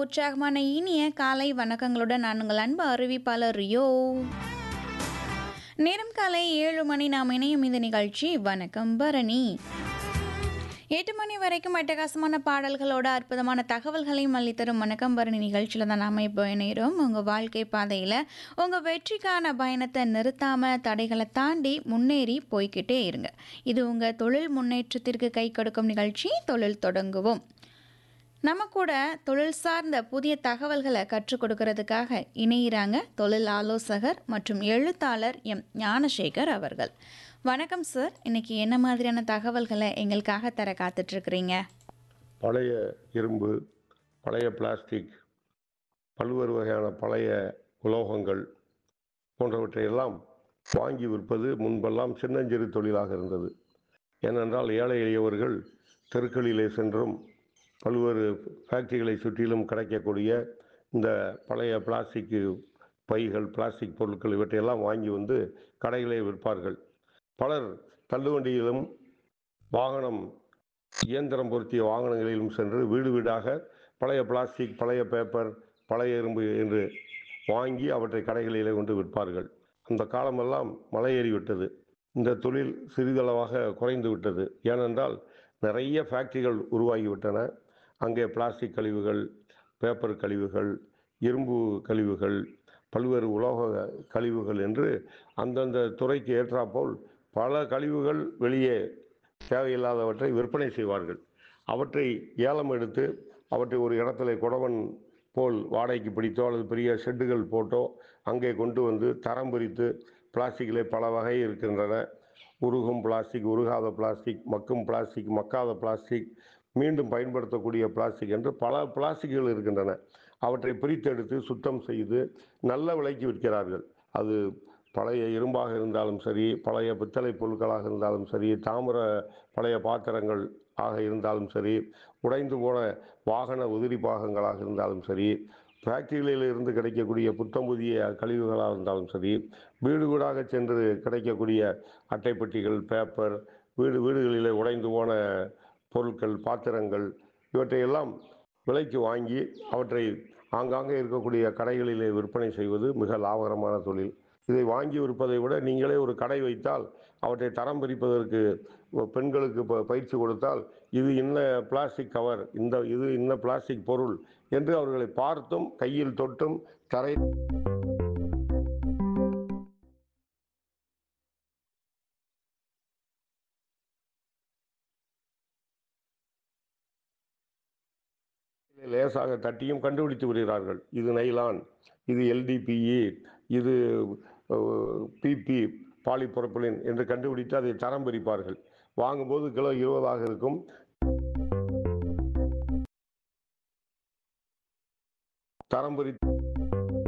உற்சாகமான இனிய காலை வணக்கங்களுடன் நான் உங்கள் அன்பு அறிவிப்பாளர் ரியோ நேரம் காலை ஏழு மணி நாம் இணையும் இந்த நிகழ்ச்சி வணக்கம் பரணி எட்டு மணி வரைக்கும் அட்டகாசமான பாடல்களோட அற்புதமான தகவல்களையும் அள்ளித்தரும் வணக்கம் பரணி நிகழ்ச்சியில் தான் நாம் இப்போ இணைகிறோம் உங்கள் வாழ்க்கை பாதையில் உங்கள் வெற்றிக்கான பயணத்தை நிறுத்தாமல் தடைகளை தாண்டி முன்னேறி போய்க்கிட்டே இருங்க இது உங்கள் தொழில் முன்னேற்றத்திற்கு கை கொடுக்கும் நிகழ்ச்சி தொழில் தொடங்குவோம் நம்ம கூட தொழில் சார்ந்த புதிய தகவல்களை கற்றுக் கொடுக்கறதுக்காக இணையிறாங்க தொழில் ஆலோசகர் மற்றும் எழுத்தாளர் எம் ஞானசேகர் அவர்கள் வணக்கம் சார் இன்னைக்கு என்ன மாதிரியான தகவல்களை எங்களுக்காக தர காத்துட்ருக்குறீங்க பழைய இரும்பு பழைய பிளாஸ்டிக் பல்வேறு வகையான பழைய உலோகங்கள் போன்றவற்றையெல்லாம் வாங்கி விற்பது முன்பெல்லாம் சின்னஞ்சிறு தொழிலாக இருந்தது ஏனென்றால் ஏழை எளியவர்கள் தெருக்களிலே சென்றும் பல்வேறு ஃபேக்டரிகளை சுற்றிலும் கிடைக்கக்கூடிய இந்த பழைய பிளாஸ்டிக் பைகள் பிளாஸ்டிக் பொருட்கள் இவற்றையெல்லாம் வாங்கி வந்து கடைகளே விற்பார்கள் பலர் தள்ளுவண்டியிலும் வாகனம் இயந்திரம் பொருத்திய வாகனங்களிலும் சென்று வீடு வீடாக பழைய பிளாஸ்டிக் பழைய பேப்பர் பழைய இரும்பு என்று வாங்கி அவற்றை கடைகளிலே கொண்டு விற்பார்கள் அந்த காலமெல்லாம் மலையேறி விட்டது இந்த தொழில் சிறிதளவாக குறைந்து விட்டது ஏனென்றால் நிறைய ஃபேக்டரிகள் உருவாகிவிட்டன அங்கே பிளாஸ்டிக் கழிவுகள் பேப்பர் கழிவுகள் இரும்பு கழிவுகள் பல்வேறு உலோக கழிவுகள் என்று அந்தந்த துறைக்கு ஏற்றாற்போல் பல கழிவுகள் வெளியே தேவையில்லாதவற்றை விற்பனை செய்வார்கள் அவற்றை ஏலம் எடுத்து அவற்றை ஒரு இடத்துல குடவன் போல் வாடகைக்கு பிடித்தோ அல்லது பெரிய ஷெட்டுகள் போட்டோ அங்கே கொண்டு வந்து தரம் பிரித்து பிளாஸ்டிக்கிலே பல வகை இருக்கின்றன உருகும் பிளாஸ்டிக் உருகாத பிளாஸ்டிக் மக்கும் பிளாஸ்டிக் மக்காத பிளாஸ்டிக் மீண்டும் பயன்படுத்தக்கூடிய பிளாஸ்டிக் என்று பல பிளாஸ்டிக்குகள் இருக்கின்றன அவற்றை பிரித்தெடுத்து சுத்தம் செய்து நல்ல விலைக்கு விற்கிறார்கள் அது பழைய இரும்பாக இருந்தாலும் சரி பழைய பித்தளை பொருட்களாக இருந்தாலும் சரி தாமிர பழைய பாத்திரங்கள் ஆக இருந்தாலும் சரி உடைந்து போன வாகன உதிரி பாகங்களாக இருந்தாலும் சரி ஃபேக்டரிகளில் இருந்து கிடைக்கக்கூடிய புத்தம் புதிய கழிவுகளாக இருந்தாலும் சரி வீடு வீடாக சென்று கிடைக்கக்கூடிய அட்டைப்பெட்டிகள் பேப்பர் வீடு வீடுகளிலே உடைந்து போன பொருட்கள் பாத்திரங்கள் இவற்றையெல்லாம் விலைக்கு வாங்கி அவற்றை ஆங்காங்கே இருக்கக்கூடிய கடைகளிலே விற்பனை செய்வது மிக லாபகரமான தொழில் இதை வாங்கி விற்பதை விட நீங்களே ஒரு கடை வைத்தால் அவற்றை தரம் பிரிப்பதற்கு பெண்களுக்கு ப- பயிற்சி கொடுத்தால் இது இன்ன பிளாஸ்டிக் கவர் இந்த இது இன்ன பிளாஸ்டிக் பொருள் என்று அவர்களை பார்த்தும் கையில் தொட்டும் தரை லேசாக தட்டியும் கண்டுபிடித்து விடுகிறார்கள் இது நைலான் இது எல்டிபிஇ இது பிபி பாலிபுரப்பிலின் என்று கண்டுபிடித்து அதை தரம் பிரிப்பார்கள் வாங்கும்போது கிலோ இருபதாக இருக்கும் தரம் பிரித்து